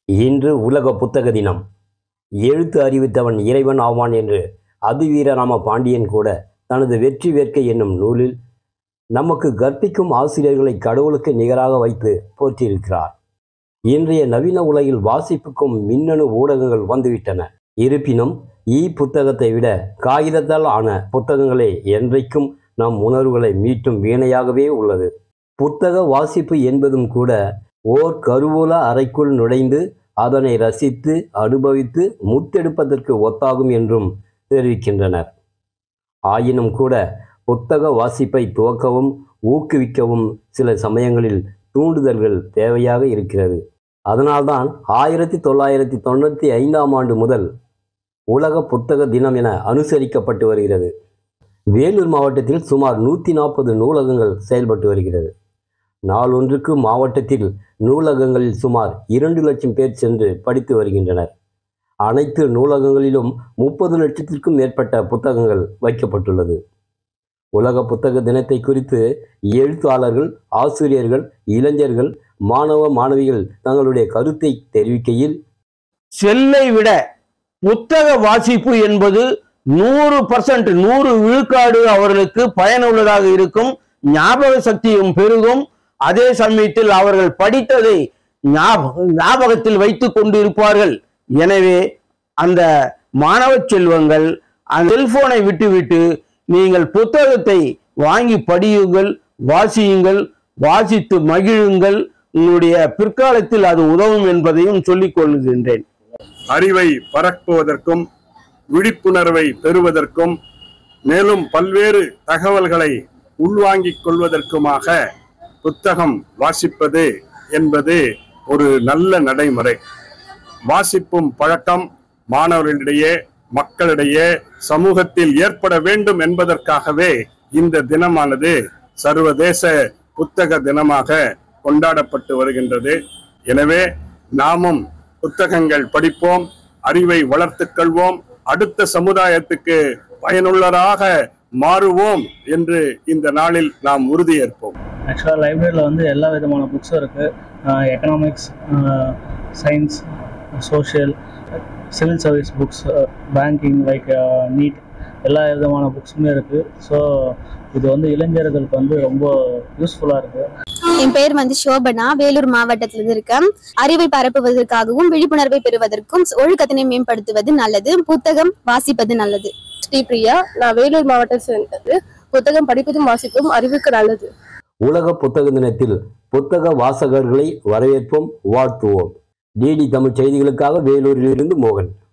இன்று உலக புத்தக தினம் எழுத்து அறிவித்தவன் இறைவன் ஆவான் என்று அதிவீரராம பாண்டியன் கூட தனது வெற்றி வேட்கை என்னும் நூலில் நமக்கு கற்பிக்கும் ஆசிரியர்களை கடவுளுக்கு நிகராக வைத்து போற்றியிருக்கிறார் இன்றைய நவீன உலகில் வாசிப்புக்கும் மின்னணு ஊடகங்கள் வந்துவிட்டன இருப்பினும் இ புத்தகத்தை விட காகிதத்தால் ஆன புத்தகங்களே என்றைக்கும் நம் உணர்வுகளை மீட்டும் வீணையாகவே உள்ளது புத்தக வாசிப்பு என்பதும் கூட ஓர் கருவூல அறைக்குள் நுழைந்து அதனை ரசித்து அனுபவித்து முத்தெடுப்பதற்கு ஒத்தாகும் என்றும் தெரிவிக்கின்றனர் ஆயினும் கூட புத்தக வாசிப்பை துவக்கவும் ஊக்குவிக்கவும் சில சமயங்களில் தூண்டுதல்கள் தேவையாக இருக்கிறது அதனால்தான் ஆயிரத்தி தொள்ளாயிரத்தி தொண்ணூற்றி ஐந்தாம் ஆண்டு முதல் உலக புத்தக தினம் என அனுசரிக்கப்பட்டு வருகிறது வேலூர் மாவட்டத்தில் சுமார் நூற்றி நாற்பது நூலகங்கள் செயல்பட்டு வருகிறது நாளொன்றுக்கு மாவட்டத்தில் நூலகங்களில் சுமார் இரண்டு லட்சம் பேர் சென்று படித்து வருகின்றனர் அனைத்து நூலகங்களிலும் முப்பது லட்சத்திற்கும் மேற்பட்ட புத்தகங்கள் வைக்கப்பட்டுள்ளது உலக புத்தக தினத்தை குறித்து எழுத்தாளர்கள் ஆசிரியர்கள் இளைஞர்கள் மாணவ மாணவிகள் தங்களுடைய கருத்தை தெரிவிக்கையில் செல்லை விட புத்தக வாசிப்பு என்பது நூறு பர்சன்ட் நூறு விழுக்காடு அவர்களுக்கு பயனுள்ளதாக இருக்கும் ஞாபக சக்தியும் பெருகும் அதே சமயத்தில் அவர்கள் படித்ததை ஞாபக ஞாபகத்தில் வைத்துக் கொண்டிருப்பார்கள் எனவே அந்த மாணவ செல்வங்கள் அந்த செல்போனை விட்டுவிட்டு நீங்கள் புத்தகத்தை வாங்கி படியுங்கள் வாசியுங்கள் வாசித்து மகிழுங்கள் உங்களுடைய பிற்காலத்தில் அது உதவும் என்பதையும் சொல்லிக் கொள்கின்றேன் அறிவை பரப்புவதற்கும் விழிப்புணர்வை பெறுவதற்கும் மேலும் பல்வேறு தகவல்களை உள்வாங்கிக் கொள்வதற்குமாக புத்தகம் வாசிப்பது என்பது ஒரு நல்ல நடைமுறை வாசிப்பும் பழக்கம் மாணவர்களிடையே மக்களிடையே சமூகத்தில் ஏற்பட வேண்டும் என்பதற்காகவே இந்த தினமானது சர்வதேச புத்தக தினமாக கொண்டாடப்பட்டு வருகின்றது எனவே நாமும் புத்தகங்கள் படிப்போம் அறிவை வளர்த்துக் கொள்வோம் அடுத்த சமுதாயத்துக்கு பயனுள்ளதாக மாறுவோம் என்று இந்த நாளில் நாம் உறுதியேற்போம் ஆக்சுவலாக லைப்ரரியில் வந்து எல்லா விதமான புக்ஸும் இருக்குது economics science social civil service books banking like NEET எல்லா விதமான புக்ஸுமே இருக்குது ஸோ இது வந்து இளைஞர்களுக்கு வந்து ரொம்ப யூஸ்ஃபுல்லாக இருக்குது என் பேர் வந்து சோபனா வேலூர் மாவட்டத்திலிருந்து இருக்கேன் அறிவை பரப்புவதற்காகவும் விழிப்புணர்வை பெறுவதற்கும் ஒழுக்கத்தினை மேம்படுத்துவது நல்லது புத்தகம் வாசிப்பது நல்லது ஸ்ரீபிரியா நான் வேலூர் மாவட்டம் சேர்ந்தது புத்தகம் படிப்பதும் வாசிப்பதும் அறிவுக்கு நல்லது உலக புத்தக தினத்தில் புத்தக வாசகர்களை வரவேற்போம் வாழ்த்துவோம் டிடி தமிழ் செய்திகளுக்காக வேலூரிலிருந்து மோகன்